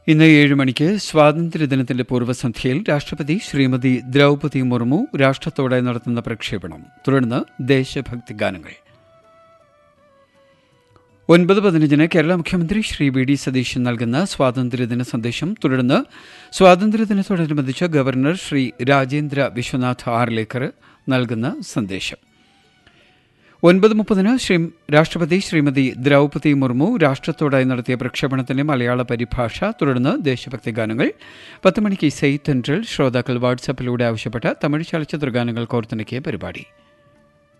ഇന്ന് ഏഴ് മണിക്ക് സ്വാതന്ത്ര്യദിനത്തിന്റെ പൂർവ്വസന്ധ്യയിൽ രാഷ്ട്രപതി ശ്രീമതി ദ്രൗപതി മുർമു രാഷ്ട്രത്തോടെ നടത്തുന്ന പ്രക്ഷേപണം തുടർന്ന് ദേശഭക്തി ഗാനങ്ങൾ ഒൻപത് പതിനഞ്ചിന് കേരള മുഖ്യമന്ത്രി ശ്രീ വി ഡി സതീശൻ നൽകുന്ന സ്വാതന്ത്ര്യദിന സന്ദേശം തുടർന്ന് സ്വാതന്ത്ര്യദിനത്തോടനുബന്ധിച്ച് ഗവർണർ ശ്രീ രാജേന്ദ്ര വിശ്വനാഥ് ആർലേക്കർ നൽകുന്ന സന്ദേശം ഒൻപത് മുപ്പതിന് ശ്രീ രാഷ്ട്രപതി ശ്രീമതി ദ്രൗപതി മുർമു രാഷ്ട്രത്തോടായി നടത്തിയ പ്രക്ഷേപണത്തിന്റെ മലയാള പരിഭാഷ തുടർന്ന് ദേശഭക്തി ഗാനങ്ങൾ പത്ത് മണിക്ക് സെയ്ത്ത് സെൻട്രൽ ശ്രോതാക്കൾ വാട്സാപ്പിലൂടെ ആവശ്യപ്പെട്ട തമിഴ് ചലച്ചിത്ര ഗാനങ്ങൾ കോർത്തിണക്കിയ പരിപാടി